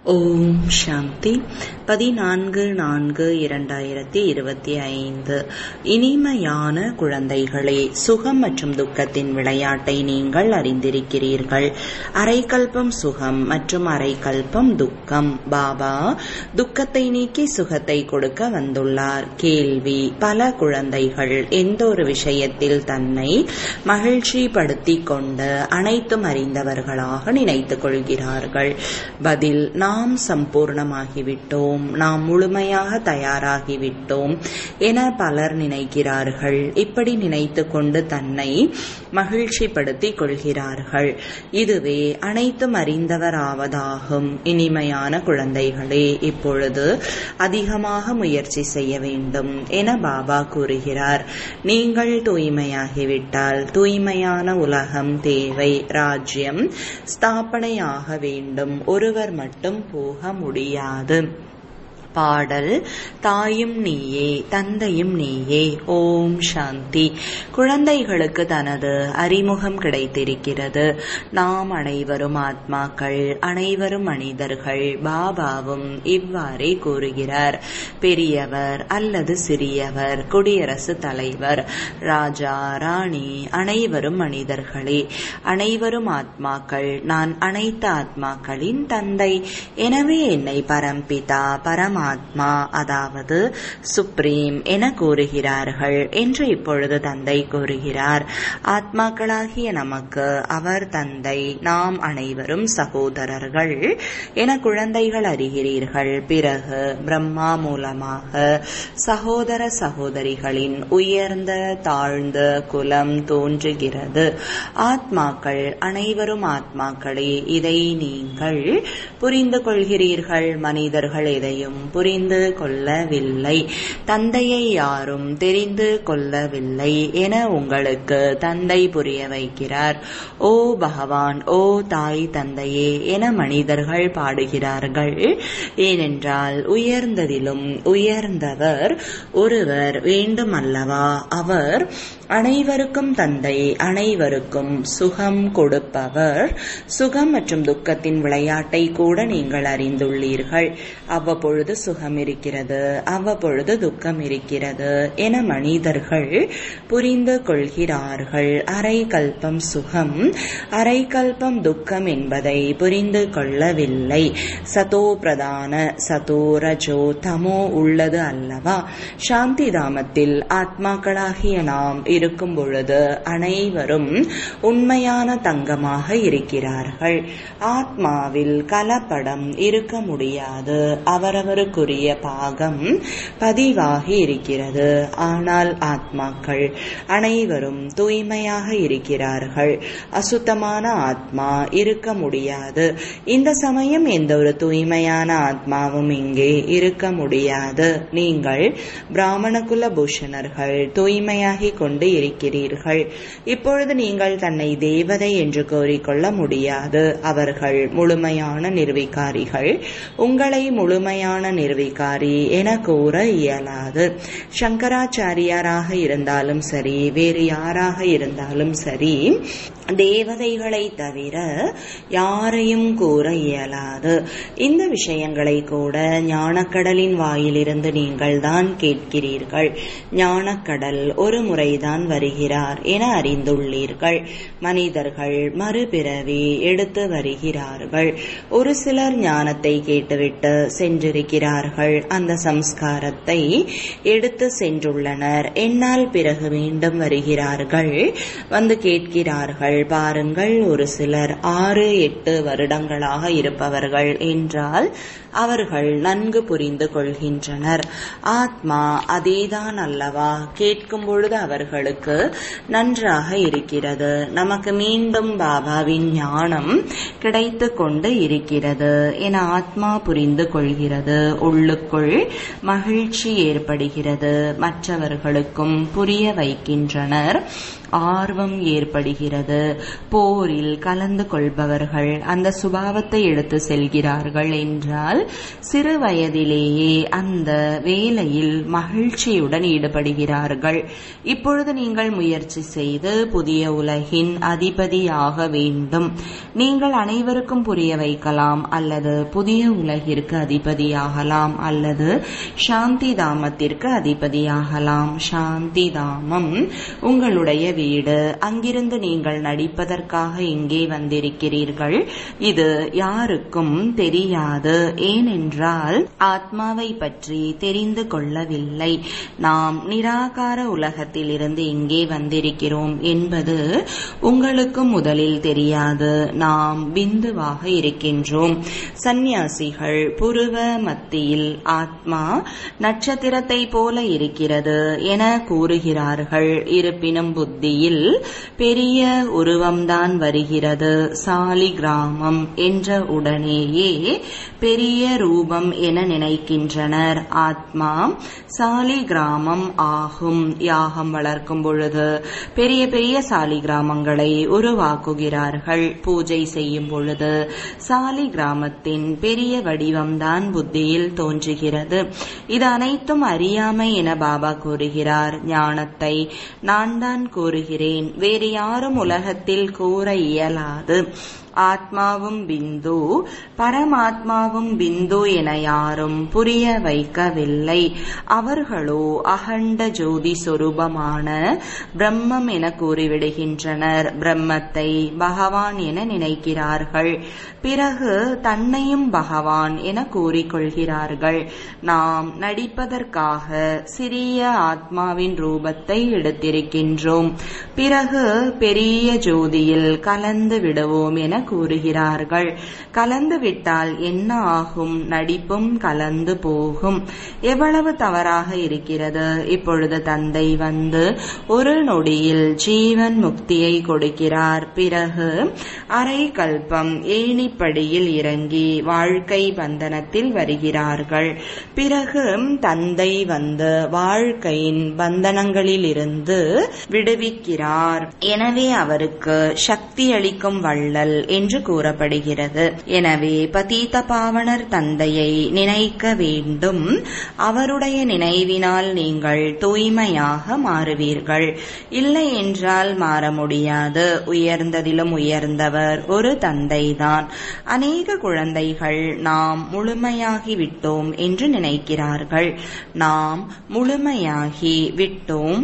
ஓம் சாந்தி பதினான்கு நான்கு இரண்டாயிரத்தி இருபத்தி ஐந்து இனிமையான குழந்தைகளே சுகம் மற்றும் துக்கத்தின் விளையாட்டை நீங்கள் அறிந்திருக்கிறீர்கள் அரைக்கல்பம் சுகம் மற்றும் அரைக்கல்பம் துக்கம் பாபா துக்கத்தை நீக்கி சுகத்தை கொடுக்க வந்துள்ளார் கேள்வி பல குழந்தைகள் எந்த ஒரு விஷயத்தில் தன்னை மகிழ்ச்சிப்படுத்திக் கொண்டு அனைத்தும் அறிந்தவர்களாக நினைத்துக் கொள்கிறார்கள் பதில் நாம் சம்பூர்ணமாகிவிட்டோம் நாம் முழுமையாக தயாராகிவிட்டோம் என பலர் நினைக்கிறார்கள் இப்படி நினைத்து கொண்டு தன்னை மகிழ்ச்சிப்படுத்திக் கொள்கிறார்கள் இதுவே அனைத்தும் அறிந்தவராவதாகும் இனிமையான குழந்தைகளே இப்பொழுது அதிகமாக முயற்சி செய்ய வேண்டும் என பாபா கூறுகிறார் நீங்கள் தூய்மையாகிவிட்டால் தூய்மையான உலகம் தேவை ராஜ்யம் ஸ்தாபனையாக வேண்டும் ஒருவர் மட்டும் போக முடியாது பாடல் தாயும் நீயே தந்தையும் நீயே ஓம் சாந்தி குழந்தைகளுக்கு தனது அறிமுகம் கிடைத்திருக்கிறது நாம் அனைவரும் ஆத்மாக்கள் அனைவரும் மனிதர்கள் பாபாவும் இவ்வாறே கூறுகிறார் பெரியவர் அல்லது சிறியவர் குடியரசுத் தலைவர் ராஜா ராணி அனைவரும் மனிதர்களே அனைவரும் ஆத்மாக்கள் நான் அனைத்து ஆத்மாக்களின் தந்தை எனவே என்னை பரம்பிதா பரம ஆத்மா அதாவது சுப்ரீம் என கூறுகிறார்கள் என்று இப்பொழுது தந்தை கூறுகிறார் ஆத்மாக்களாகிய நமக்கு அவர் தந்தை நாம் அனைவரும் சகோதரர்கள் என குழந்தைகள் அறிகிறீர்கள் பிறகு பிரம்மா மூலமாக சகோதர சகோதரிகளின் உயர்ந்த தாழ்ந்த குலம் தோன்றுகிறது ஆத்மாக்கள் அனைவரும் ஆத்மாக்களே இதை நீங்கள் புரிந்து கொள்கிறீர்கள் மனிதர்கள் எதையும் புரிந்து கொள்ளவில்லை தந்தையை யாரும் தெரிந்து கொள்ளவில்லை என உங்களுக்கு தந்தை புரிய வைக்கிறார் ஓ பகவான் ஓ தாய் தந்தையே என மனிதர்கள் பாடுகிறார்கள் ஏனென்றால் உயர்ந்ததிலும் உயர்ந்தவர் ஒருவர் வேண்டுமல்லவா அவர் அனைவருக்கும் தந்தை அனைவருக்கும் சுகம் கொடுப்பவர் சுகம் மற்றும் துக்கத்தின் விளையாட்டை கூட நீங்கள் அறிந்துள்ளீர்கள் அவ்வப்பொழுது சுகம் இருக்கிறது அவ்வப்பொழுது துக்கம் இருக்கிறது என மனிதர்கள் புரிந்து கொள்கிறார்கள் அரை கல்பம் சுகம் அரை கல்பம் துக்கம் என்பதை புரிந்து கொள்ளவில்லை சதோ பிரதான சதோ ரஜோ தமோ உள்ளது அல்லவா சாந்தி தாமத்தில் ஆத்மாக்களாகிய நாம் இருக்கும் பொழுது அனைவரும் உண்மையான தங்கமாக இருக்கிறார்கள் ஆத்மாவில் கலப்படம் இருக்க முடியாது அவரவருக்குரிய பாகம் பதிவாகி இருக்கிறது ஆனால் ஆத்மாக்கள் அனைவரும் தூய்மையாக இருக்கிறார்கள் அசுத்தமான ஆத்மா இருக்க முடியாது இந்த சமயம் எந்த ஒரு தூய்மையான ஆத்மாவும் இங்கே இருக்க முடியாது நீங்கள் பிராமணகுல பூஷணர்கள் தூய்மையாகி கொண்டு இருக்கிறீர்கள் இப்பொழுது நீங்கள் தன்னை தேவதை என்று கூறிக்கொள்ள முடியாது அவர்கள் முழுமையான நிர்விகாரிகள் உங்களை முழுமையான நிர்விகாரி என கூற இயலாது சங்கராச்சாரியாராக இருந்தாலும் சரி வேறு யாராக இருந்தாலும் சரி தேவதைகளை தவிர யாரையும் கூற இயலாது இந்த விஷயங்களை கூட ஞானக்கடலின் வாயிலிருந்து நீங்கள் தான் கேட்கிறீர்கள் ஞானக்கடல் ஒரு முறைதான் வருகிறார் என அறிந்துள்ளீர்கள் மனிதர்கள் மறுபிறவி எடுத்து வருகிறார்கள் ஒரு சிலர் ஞானத்தை கேட்டுவிட்டு சென்றிருக்கிறார்கள் அந்த சம்ஸ்காரத்தை எடுத்து சென்றுள்ளனர் என்னால் பிறகு மீண்டும் வருகிறார்கள் வந்து கேட்கிறார்கள் பாருங்கள் ஒரு சிலர் ஆறு எட்டு வருடங்களாக இருப்பவர்கள் என்றால் அவர்கள் நன்கு புரிந்து கொள்கின்றனர் ஆத்மா அதேதான் அல்லவா கேட்கும் பொழுது அவர்களுக்கு நன்றாக இருக்கிறது நமக்கு மீண்டும் பாபாவின் ஞானம் கிடைத்து கொண்டு இருக்கிறது என ஆத்மா புரிந்து கொள்கிறது உள்ளுக்குள் மகிழ்ச்சி ஏற்படுகிறது மற்றவர்களுக்கும் புரிய வைக்கின்றனர் ஆர்வம் ஏற்படுகிறது போரில் கலந்து கொள்பவர்கள் அந்த சுபாவத்தை எடுத்து செல்கிறார்கள் என்றால் சிறு வயதிலேயே அந்த வேலையில் மகிழ்ச்சியுடன் ஈடுபடுகிறார்கள் இப்பொழுது நீங்கள் முயற்சி செய்து புதிய உலகின் அதிபதியாக வேண்டும் நீங்கள் அனைவருக்கும் புரிய வைக்கலாம் அல்லது புதிய உலகிற்கு அதிபதியாகலாம் அல்லது சாந்தி தாமத்திற்கு அதிபதியாகலாம் சாந்தி தாமம் உங்களுடைய வீடு அங்கிருந்து நீங்கள் நடிப்பதற்காக இங்கே வந்திருக்கிறீர்கள் இது யாருக்கும் தெரியாது ஏனென்றால் ஆத்மாவை பற்றி தெரிந்து கொள்ளவில்லை நாம் நிராகார உலகத்தில் இருந்து இங்கே வந்திருக்கிறோம் என்பது உங்களுக்கு முதலில் தெரியாது நாம் பிந்துவாக இருக்கின்றோம் சந்நியாசிகள் புருவ மத்தியில் ஆத்மா நட்சத்திரத்தை போல இருக்கிறது என கூறுகிறார்கள் இருப்பினும் புத்தியில் பெரிய உருவம்தான் வருகிறது சாலி கிராமம் என்ற உடனேயே பெரிய ரூபம் என நினைக்கின்றனர் ஆத்மா சாலி கிராமம் ஆகும் யாகம் வளர்க்கும் பொழுது பெரிய பெரிய சாலி கிராமங்களை உருவாக்குகிறார்கள் பூஜை செய்யும் பொழுது சாலி கிராமத்தின் பெரிய வடிவம்தான் புத்தியில் தோன்றுகிறது இது அனைத்தும் அறியாமை என பாபா கூறுகிறார் ஞானத்தை நான் தான் கூறுகிறேன் வேறு யாரும் உலகத்தில் கூற இயலாது ஆத்மாவும் பிந்து பரமாத்மாவும் பிந்து என யாரும் புரிய வைக்கவில்லை அவர்களோ அகண்ட ஜோதி சொரூபமான பிரம்மம் என கூறிவிடுகின்றனர் பிரம்மத்தை பகவான் என நினைக்கிறார்கள் பிறகு தன்னையும் பகவான் என கூறிக்கொள்கிறார்கள் நாம் நடிப்பதற்காக சிறிய ஆத்மாவின் ரூபத்தை எடுத்திருக்கின்றோம் பிறகு பெரிய ஜோதியில் கலந்து விடுவோம் என கூறுகிறார்கள் கலந்து விட்டால் என்ன ஆகும் நடிப்பும் கலந்து போகும் எவ்வளவு தவறாக இருக்கிறது இப்பொழுது தந்தை வந்து ஒரு நொடியில் ஜீவன் முக்தியை கொடுக்கிறார் பிறகு அரை கல்பம் ஏணிப்படியில் இறங்கி வாழ்க்கை பந்தனத்தில் வருகிறார்கள் பிறகு தந்தை வந்து வாழ்க்கையின் பந்தனங்களில் இருந்து விடுவிக்கிறார் எனவே அவருக்கு சக்தி அளிக்கும் வள்ளல் என்று கூறப்படுகிறது எனவே பதீத பாவனர் தந்தையை நினைக்க வேண்டும் அவருடைய நினைவினால் நீங்கள் தூய்மையாக மாறுவீர்கள் இல்லை என்றால் மாற முடியாது உயர்ந்ததிலும் உயர்ந்தவர் ஒரு தந்தைதான் அநேக குழந்தைகள் நாம் முழுமையாகி விட்டோம் என்று நினைக்கிறார்கள் நாம் முழுமையாகி விட்டோம்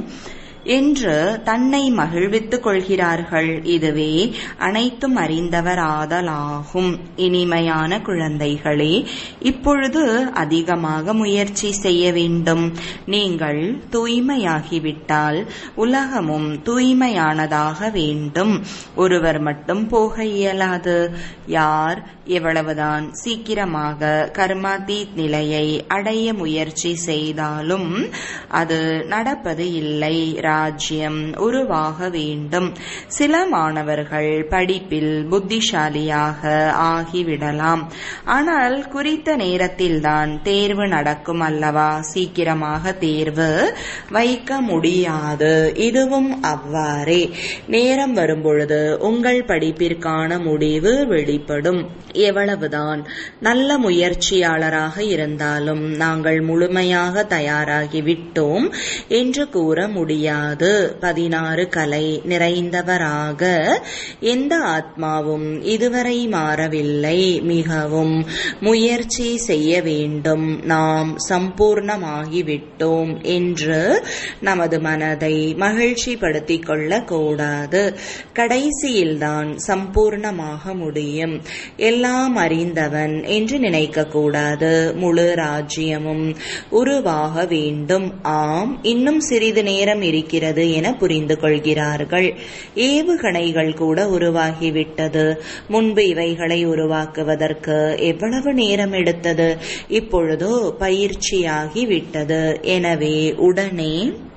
என்று தன்னை மகிழ்வித்துக் கொள்கிறார்கள் இதுவே அனைத்தும் அறிந்தவர் ஆதலாகும் இனிமையான குழந்தைகளே இப்பொழுது அதிகமாக முயற்சி செய்ய வேண்டும் நீங்கள் தூய்மையாகிவிட்டால் உலகமும் தூய்மையானதாக வேண்டும் ஒருவர் மட்டும் போக இயலாது யார் எவ்வளவுதான் சீக்கிரமாக கர்மாதீத் நிலையை அடைய முயற்சி செய்தாலும் அது நடப்பது இல்லை ராஜ்யம் உருவாக வேண்டும் சில மாணவர்கள் படிப்பில் புத்திசாலியாக ஆகிவிடலாம் ஆனால் குறித்த நேரத்தில்தான் தேர்வு நடக்கும் அல்லவா சீக்கிரமாக தேர்வு வைக்க முடியாது இதுவும் அவ்வாறே நேரம் வரும்பொழுது உங்கள் படிப்பிற்கான முடிவு வெளிப்படும் எவ்வளவுதான் நல்ல முயற்சியாளராக இருந்தாலும் நாங்கள் முழுமையாக தயாராகிவிட்டோம் என்று கூற முடியாது பதினாறு கலை நிறைந்தவராக எந்த ஆத்மாவும் இதுவரை மாறவில்லை மிகவும் முயற்சி செய்ய வேண்டும் நாம் சம்பூர்ணமாகிவிட்டோம் என்று நமது மனதை மகிழ்ச்சிப்படுத்திக் கொள்ளக்கூடாது கடைசியில்தான் சம்பூர்ணமாக முடியும் எல்லாம் அறிந்தவன் என்று நினைக்கக்கூடாது முழு ராஜ்யமும் உருவாக வேண்டும் ஆம் இன்னும் சிறிது நேரம் இருக்கிறது என புரிந்து கொள்கிறார்கள் ஏவுகணைகள் கூட உருவாகிவிட்டது முன்பு இவைகளை உருவாக்குவதற்கு எவ்வளவு நேரம் எடுத்தது இப்பொழுதோ பயிற்சியாகி விட்டது எனவே உடனே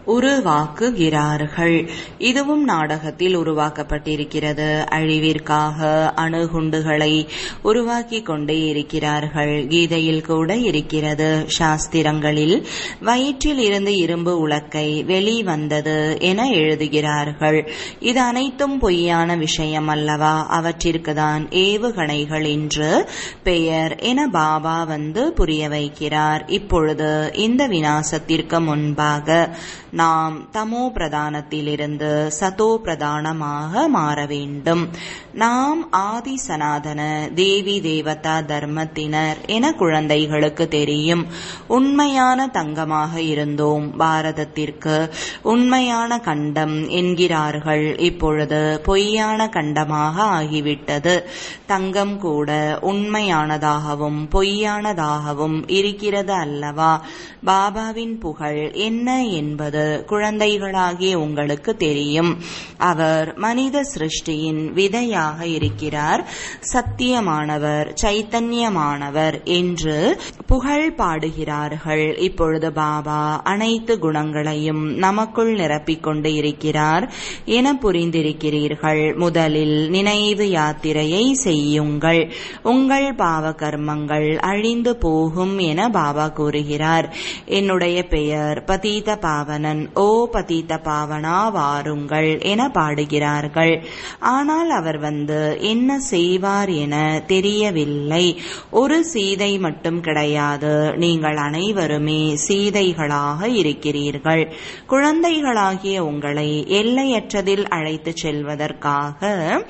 உருவாக்குகிறார்கள் இதுவும் நாடகத்தில் உருவாக்கப்பட்டிருக்கிறது அழிவிற்காக அணுகுண்டுகளை உருவாக்கி கொண்டே இருக்கிறார்கள் கீதையில் கூட இருக்கிறது சாஸ்திரங்களில் வயிற்றில் இருந்து இரும்பு உலக்கை வெளிவந்தது என எழுதுகிறார்கள் இது அனைத்தும் பொய்யான விஷயம் அல்லவா அவற்றிற்கு தான் ஏவுகணைகள் என்று பெயர் என பாபா வந்து புரிய வைக்கிறார் இப்பொழுது இந்த வினாசத்திற்கு முன்பாக நாம் தமோ பிரதானத்திலிருந்து சதோ பிரதானமாக மாற வேண்டும் நாம் ஆதி சனாதன தேவி தேவதா தர்மத்தினர் என குழந்தைகளுக்கு தெரியும் உண்மையான தங்கமாக இருந்தோம் பாரதத்திற்கு உண்மையான கண்டம் என்கிறார்கள் இப்பொழுது பொய்யான கண்டமாக ஆகிவிட்டது தங்கம் கூட உண்மையானதாகவும் பொய்யானதாகவும் இருக்கிறது அல்லவா பாபாவின் புகழ் என்ன என்பது குழந்தைகளாகிய உங்களுக்கு தெரியும் அவர் மனித சிருஷ்டியின் விதையாக இருக்கிறார் சத்தியமானவர் சைத்தன்யமானவர் என்று புகழ் பாடுகிறார்கள் இப்பொழுது பாபா அனைத்து குணங்களையும் நமக்குள் நிரப்பிக் கொண்டு இருக்கிறார் என புரிந்திருக்கிறீர்கள் முதலில் நினைவு யாத்திரையை செய்யுங்கள் உங்கள் பாவ கர்மங்கள் அழிந்து போகும் என பாபா கூறுகிறார் என்னுடைய பெயர் பதீத பாவனன் ஓ பதீத பாவனா வாருங்கள் என பாடுகிறார்கள் ஆனால் அவர் வந்து என்ன செய்வார் என தெரியவில்லை ஒரு சீதை மட்டும் கிடையாது நீங்கள் அனைவருமே சீதைகளாக இருக்கிறீர்கள் குழந்தைகளாகிய உங்களை எல்லையற்றதில் அழைத்துச் செல்வதற்காக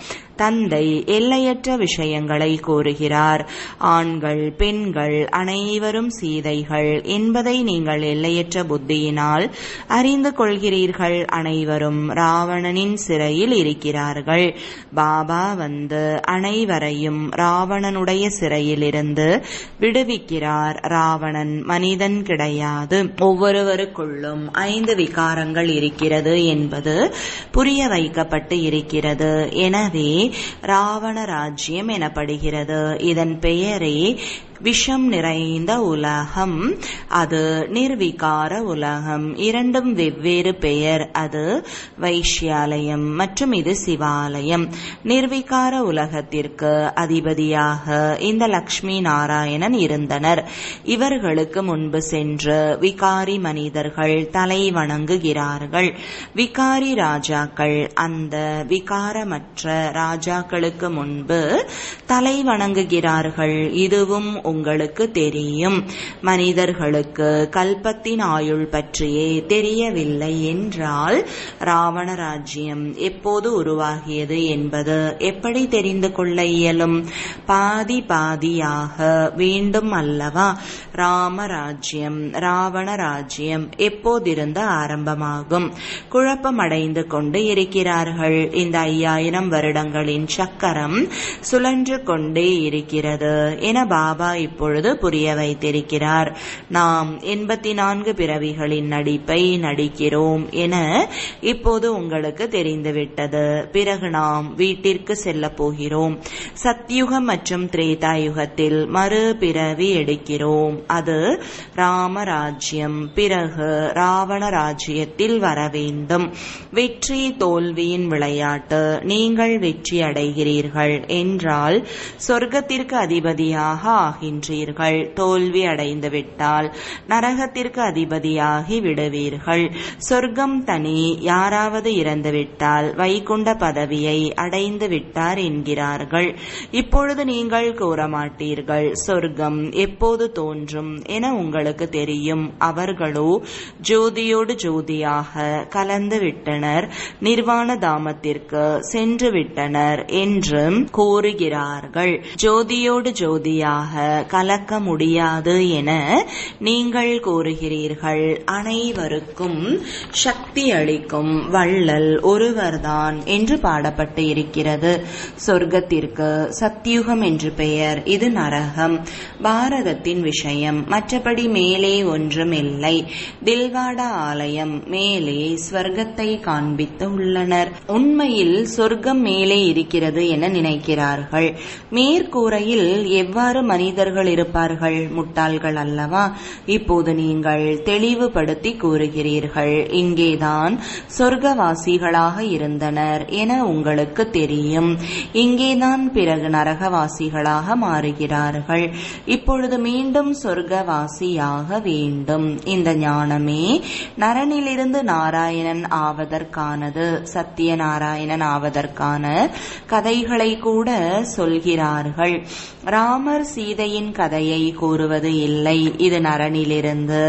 தந்தை எல்லையற்ற விஷயங்களை கூறுகிறார் ஆண்கள் பெண்கள் அனைவரும் சீதைகள் என்பதை நீங்கள் எல்லையற்ற புத்தியினால் அறிந்து கொள்கிறீர்கள் அனைவரும் ராவணனின் சிறையில் இருக்கிறார்கள் பாபா வந்து அனைவரையும் ராவணனுடைய சிறையிலிருந்து விடுவிக்கிறார் ராவணன் மனிதன் கிடையாது ஒவ்வொருவருக்குள்ளும் ஐந்து விகாரங்கள் இருக்கிறது என்பது புரிய வைக்கப்பட்டு இருக்கிறது எனவே ராவண ராஜ்யம் எனப்படுகிறது இதன் பெயரே விஷம் நிறைந்த உலகம் அது நிர்விகார உலகம் இரண்டும் வெவ்வேறு பெயர் அது வைஷ்யாலயம் மற்றும் இது சிவாலயம் நிர்விகார உலகத்திற்கு அதிபதியாக இந்த லக்ஷ்மி நாராயணன் இருந்தனர் இவர்களுக்கு முன்பு சென்று விகாரி மனிதர்கள் தலை வணங்குகிறார்கள் விகாரி ராஜாக்கள் அந்த விகாரமற்ற ராஜாக்களுக்கு முன்பு தலை வணங்குகிறார்கள் இதுவும் உங்களுக்கு தெரியும் மனிதர்களுக்கு கல்பத்தின் ஆயுள் பற்றியே தெரியவில்லை என்றால் ராவண ராஜ்யம் எப்போது உருவாகியது என்பது எப்படி தெரிந்து கொள்ள இயலும் பாதி பாதியாக வேண்டும் அல்லவா ராமராஜ்யம் ராவண ராஜ்யம் எப்போதிருந்து ஆரம்பமாகும் குழப்பமடைந்து கொண்டு இருக்கிறார்கள் இந்த ஐயாயிரம் வருடங்களின் சக்கரம் சுழன்று கொண்டே இருக்கிறது என பாபா இப்பொழுது புரிய வைத்திருக்கிறார் நாம் எண்பத்தி நான்கு பிறவிகளின் நடிப்பை நடிக்கிறோம் என இப்போது உங்களுக்கு தெரிந்துவிட்டது பிறகு நாம் வீட்டிற்கு செல்ல போகிறோம் சத்யுகம் மற்றும் திரேதாயுகத்தில் மறு பிறவி எடுக்கிறோம் அது ராமராஜ்யம் பிறகு ராவண ராஜ்யத்தில் வர வேண்டும் வெற்றி தோல்வியின் விளையாட்டு நீங்கள் வெற்றி அடைகிறீர்கள் என்றால் சொர்க்கத்திற்கு அதிபதியாக ஆகின்றீர்கள் தோல்வி அடைந்து விட்டால் நரகத்திற்கு அதிபதியாகி விடுவீர்கள் சொர்க்கம் தனி யாராவது இறந்துவிட்டால் வைகுண்ட பதவியை அடைந்து விட்டார் என்கிறார்கள் இப்பொழுது நீங்கள் கூற மாட்டீர்கள் சொர்க்கம் எப்போது தோன்றும் என உங்களுக்கு தெரியும் அவர்களோ ஜோதியோடு ஜோதியாக கலந்து விட்டனர் நிர்வாண தாமத்திற்கு சென்று விட்டனர் என்று கூறுகிறார்கள் ஜோதியோடு ஜோதியாக கலக்க முடியாது என நீங்கள் கூறுகிறீர்கள் அனைவருக்கும் சக்தி அளிக்கும் வள்ளல் ஒருவர்தான் என்று பாடப்பட்டு இருக்கிறது சொர்க்கத்திற்கு சத்தியுகம் என்று பெயர் இது நரகம் பாரதத்தின் விஷயம் மற்றபடி மேலே ஒன்றும் இல்லை தில்வாடா ஆலயம் மேலே ஸ்வர்க்கத்தை காண்பித்து உள்ளனர் உண்மையில் சொர்க்கம் மேலே இருக்கிறது என நினைக்கிறார்கள் மேற்கூரையில் எவ்வாறு மனிதர்கள் அறியாதவர்கள் இருப்பார்கள் முட்டாள்கள் அல்லவா இப்போது நீங்கள் தெளிவுபடுத்தி கூறுகிறீர்கள் இங்கேதான் சொர்க்கவாசிகளாக இருந்தனர் என உங்களுக்கு தெரியும் இங்கேதான் பிறகு நரகவாசிகளாக மாறுகிறார்கள் இப்பொழுது மீண்டும் சொர்க்கவாசியாக வேண்டும் இந்த ஞானமே நரனிலிருந்து நாராயணன் ஆவதற்கானது சத்தியநாராயணன் ஆவதற்கான கதைகளை கூட சொல்கிறார்கள் ராமர் சீதையின் கதையை கூறுவது இல்லை இது நரனிலிருந்து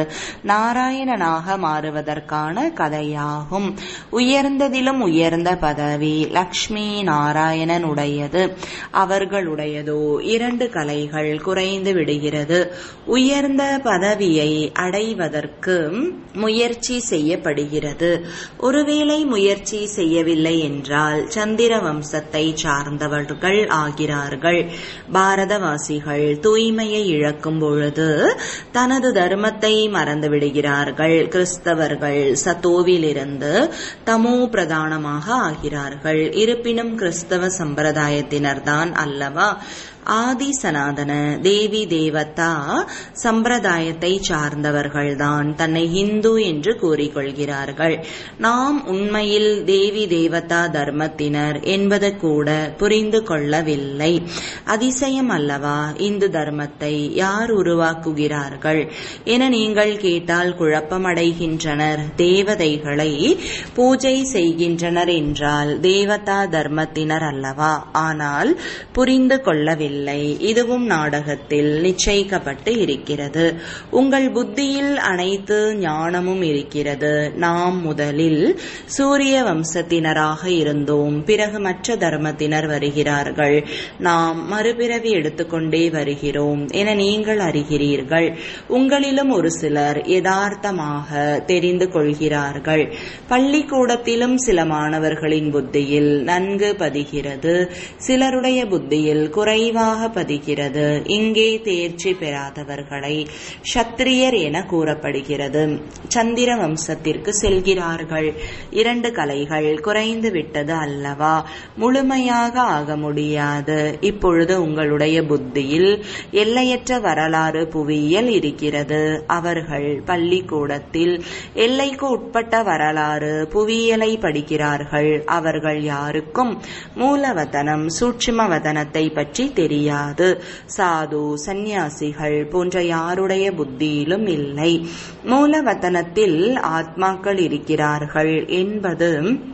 நாராயணனாக மாறுவதற்கான கதையாகும் உயர்ந்ததிலும் உயர்ந்த பதவி லக்ஷ்மி நாராயணன் உடையது அவர்களுடையதோ இரண்டு கலைகள் குறைந்து விடுகிறது உயர்ந்த பதவியை அடைவதற்கு முயற்சி செய்யப்படுகிறது ஒருவேளை முயற்சி செய்யவில்லை என்றால் சந்திர வம்சத்தை சார்ந்தவர்கள் ஆகிறார்கள் பாரதவாசிகள் தூய்மையை இழக்கும் பொழுது தனது தர்மத்தை மறந்து விடுகிறார்கள் கிறிஸ்தவர்கள் சத்தோவிலிருந்து தமோ பிரதானமாக ஆகிறார்கள் இருப்பினும் கிறிஸ்தவ சம்பிரதாயத்தினர்தான் அல்லவா ஆதி சனாதன தேவி தேவதா சம்பிரதாயத்தை சார்ந்தவர்கள்தான் தன்னை ஹிந்து என்று கூறிக்கொள்கிறார்கள் நாம் உண்மையில் தேவி தேவதா தர்மத்தினர் என்பது கூட புரிந்து கொள்ளவில்லை அதிசயம் அல்லவா இந்து தர்மத்தை யார் உருவாக்குகிறார்கள் என நீங்கள் கேட்டால் குழப்பமடைகின்றனர் தேவதைகளை பூஜை செய்கின்றனர் என்றால் தேவதா தர்மத்தினர் அல்லவா ஆனால் புரிந்து கொள்ளவில்லை இல்லை இதுவும் நாடகத்தில் நிச்சயிக்கப்பட்டு இருக்கிறது உங்கள் புத்தியில் அனைத்து ஞானமும் இருக்கிறது நாம் முதலில் சூரிய வம்சத்தினராக இருந்தோம் பிறகு மற்ற தர்மத்தினர் வருகிறார்கள் நாம் மறுபிறவி எடுத்துக்கொண்டே வருகிறோம் என நீங்கள் அறிகிறீர்கள் உங்களிலும் ஒரு சிலர் யதார்த்தமாக தெரிந்து கொள்கிறார்கள் பள்ளிக்கூடத்திலும் சில மாணவர்களின் புத்தியில் நன்கு பதிகிறது சிலருடைய புத்தியில் குறைவாக பதிகிறது இங்கே தேர்ச்சி பெறாதவர்களை சத்திரியர் என கூறப்படுகிறது சந்திர வம்சத்திற்கு செல்கிறார்கள் இரண்டு கலைகள் குறைந்து விட்டது அல்லவா முழுமையாக ஆக முடியாது இப்பொழுது உங்களுடைய புத்தியில் எல்லையற்ற வரலாறு புவியியல் இருக்கிறது அவர்கள் பள்ளிக்கூடத்தில் எல்லைக்கு உட்பட்ட வரலாறு புவியியலை படிக்கிறார்கள் அவர்கள் யாருக்கும் மூலவதனம் சூட்சுமவதனத்தை பற்றி தெரியாது சாது சந்நியாசிகள் போன்ற யாருடைய புத்தியிலும் இல்லை மூலவதனத்தில் ஆத்மாக்கள் இருக்கிறார்கள் என்பது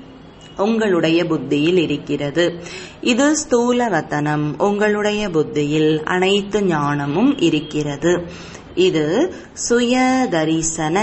உங்களுடைய புத்தியில் இருக்கிறது இது ஸ்தூலவத்தனம் உங்களுடைய புத்தியில் அனைத்து ஞானமும் இருக்கிறது இது சுய தரிசன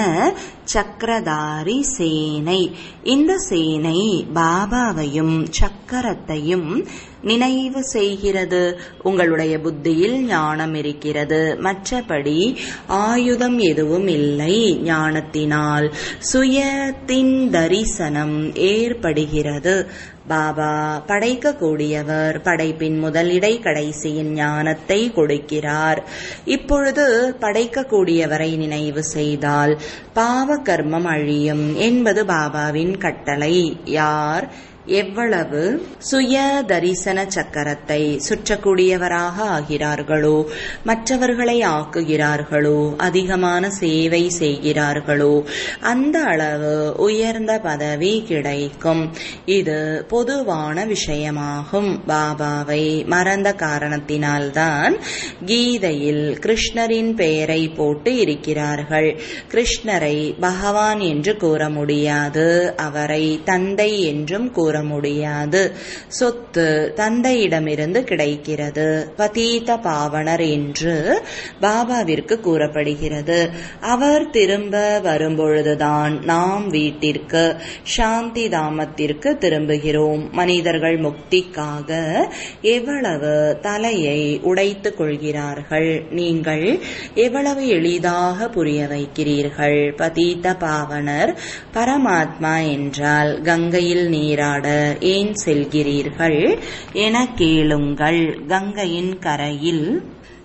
சக்கரதாரி சேனை இந்த சேனை பாபாவையும் சக்கரத்தையும் நினைவு செய்கிறது உங்களுடைய புத்தியில் ஞானம் இருக்கிறது மற்றபடி ஆயுதம் எதுவும் இல்லை ஞானத்தினால் சுயத்தின் தரிசனம் ஏற்படுகிறது பாபா படைக்கக்கூடியவர் படைப்பின் முதலிடை கடைசியின் ஞானத்தை கொடுக்கிறார் இப்பொழுது படைக்கக்கூடியவரை நினைவு செய்தால் பாவ கர்மம் அழியும் என்பது பாபாவின் கட்டளை யார் எவ்வளவு சுய தரிசன சக்கரத்தை சுற்றக்கூடியவராக ஆகிறார்களோ மற்றவர்களை ஆக்குகிறார்களோ அதிகமான சேவை செய்கிறார்களோ அந்த அளவு உயர்ந்த பதவி கிடைக்கும் இது பொதுவான விஷயமாகும் பாபாவை மறந்த காரணத்தினால்தான் கீதையில் கிருஷ்ணரின் பெயரை போட்டு இருக்கிறார்கள் கிருஷ்ணரை பகவான் என்று கூற முடியாது அவரை தந்தை என்றும் கூற கூற முடியாது சொத்து தந்தையிடமிருந்து கிடைக்கிறது பதீத பாவனர் என்று பாபாவிற்கு கூறப்படுகிறது அவர் திரும்ப வரும்பொழுதுதான் நாம் வீட்டிற்கு சாந்தி தாமத்திற்கு திரும்புகிறோம் மனிதர்கள் முக்திக்காக எவ்வளவு தலையை உடைத்துக் கொள்கிறார்கள் நீங்கள் எவ்வளவு எளிதாக புரிய வைக்கிறீர்கள் பதீத பாவனர் பரமாத்மா என்றால் கங்கையில் நீராட ஏன் செல்கிறீர்கள் என கேளுங்கள் கங்கையின் கரையில்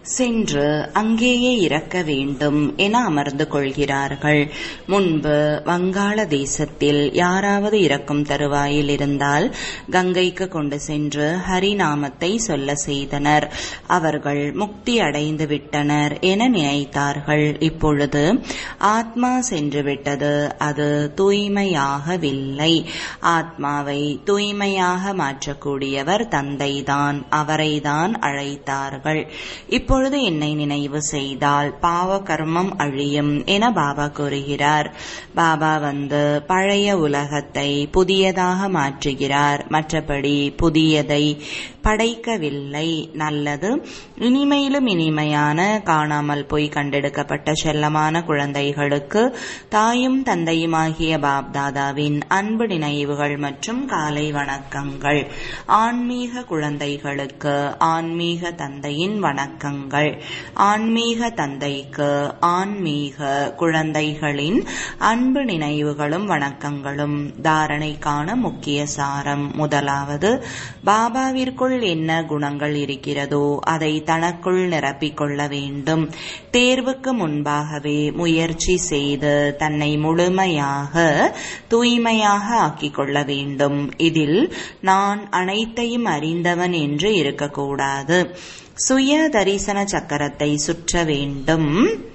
சென்று அங்கேயே இறக்க வேண்டும் என அமர்ந்து கொள்கிறார்கள் முன்பு வங்காள தேசத்தில் யாராவது இறக்கும் தருவாயில் இருந்தால் கங்கைக்கு கொண்டு சென்று ஹரிநாமத்தை சொல்ல செய்தனர் அவர்கள் முக்தி அடைந்து விட்டனர் என நினைத்தார்கள் இப்பொழுது ஆத்மா சென்று விட்டது அது தூய்மையாகவில்லை ஆத்மாவை தூய்மையாக மாற்றக்கூடியவர் தந்தைதான் அவரைதான் அழைத்தார்கள் இப்பொழுது என்னை நினைவு செய்தால் பாவ கர்மம் அழியும் என பாபா கூறுகிறார் பாபா வந்து பழைய உலகத்தை புதியதாக மாற்றுகிறார் மற்றபடி புதியதை படைக்கவில்லை நல்லது இனிமையிலும் இனிமையான காணாமல் போய் கண்டெடுக்கப்பட்ட செல்லமான குழந்தைகளுக்கு தாயும் தந்தையுமாகிய பாப்தாதாவின் அன்பு நினைவுகள் மற்றும் காலை வணக்கங்கள் ஆன்மீக குழந்தைகளுக்கு ஆன்மீக தந்தையின் வணக்கங்கள் ஆன்மீக தந்தைக்கு ஆன்மீக குழந்தைகளின் அன்பு நினைவுகளும் வணக்கங்களும் தாரணைக்கான முக்கிய சாரம் முதலாவது பாபாவிற்குள் என்ன குணங்கள் இருக்கிறதோ அதை தனக்குள் நிரப்பிக் கொள்ள வேண்டும் தேர்வுக்கு முன்பாகவே முயற்சி செய்து தன்னை முழுமையாக தூய்மையாக ஆக்கிக் கொள்ள வேண்டும் இதில் நான் அனைத்தையும் அறிந்தவன் என்று இருக்கக்கூடாது சுய தரிசன சக்கரத்தை சுற்ற வேண்டும்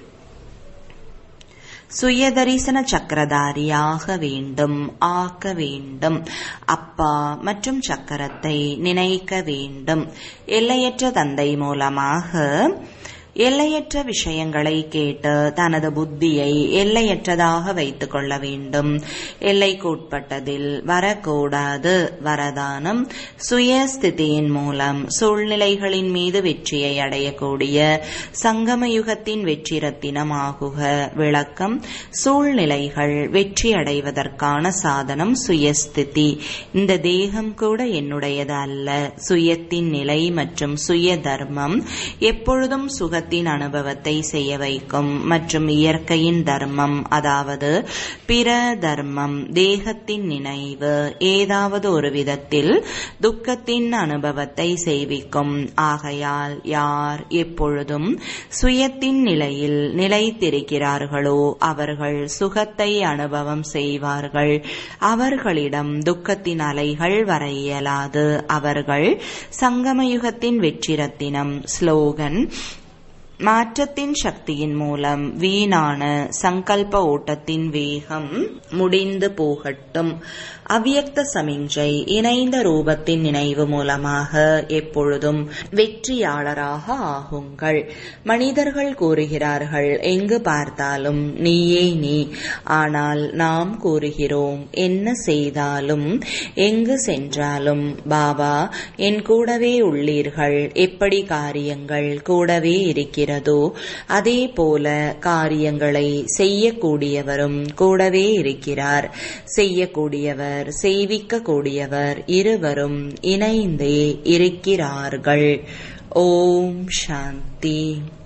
சுயதரிசன சக்கரதாரியாக வேண்டும் ஆக்க வேண்டும் அப்பா மற்றும் சக்கரத்தை நினைக்க வேண்டும் எல்லையற்ற தந்தை மூலமாக எல்லையற்ற விஷயங்களை கேட்டு தனது புத்தியை எல்லையற்றதாக வைத்துக் கொள்ள வேண்டும் எல்லைக்குட்பட்டதில் வரக்கூடாது வரதானம் சுயஸ்திதியின் மூலம் சூழ்நிலைகளின் மீது வெற்றியை அடையக்கூடிய சங்கமயுகத்தின் வெற்றி ரத்தினம் ஆகுக விளக்கம் சூழ்நிலைகள் வெற்றி அடைவதற்கான சாதனம் சுயஸ்திதி இந்த தேகம் கூட என்னுடையது அல்ல சுயத்தின் நிலை மற்றும் சுய தர்மம் எப்பொழுதும் சுக சுகத்தின் அனுபவத்தை செய்ய வைக்கும் மற்றும் இயற்கையின் தர்மம் அதாவது பிற தர்மம் தேகத்தின் நினைவு ஏதாவது ஒரு விதத்தில் துக்கத்தின் அனுபவத்தை செய்விக்கும் ஆகையால் யார் எப்பொழுதும் சுயத்தின் நிலையில் நிலைத்திருக்கிறார்களோ அவர்கள் சுகத்தை அனுபவம் செய்வார்கள் அவர்களிடம் துக்கத்தின் அலைகள் வர இயலாது அவர்கள் சங்கமயுகத்தின் வெற்றி ரத்தினம் ஸ்லோகன் மாற்றத்தின் சக்தியின் மூலம் வீணான சங்கல்ப ஓட்டத்தின் வேகம் முடிந்து போகட்டும் அவ்வியக்த சமிஞ்சை இணைந்த ரூபத்தின் நினைவு மூலமாக எப்பொழுதும் வெற்றியாளராக ஆகுங்கள் மனிதர்கள் கூறுகிறார்கள் எங்கு பார்த்தாலும் நீயே நீ ஆனால் நாம் கூறுகிறோம் என்ன செய்தாலும் எங்கு சென்றாலும் பாபா என் கூடவே உள்ளீர்கள் எப்படி காரியங்கள் கூடவே இருக்கிறதோ அதே போல காரியங்களை செய்யக்கூடியவரும் கூடவே இருக்கிறார் செய்யக்கூடியவர் செய்விக்க கூடியவர் இருவரும் இணைந்தே இருக்கிறார்கள் ஓம் சாந்தி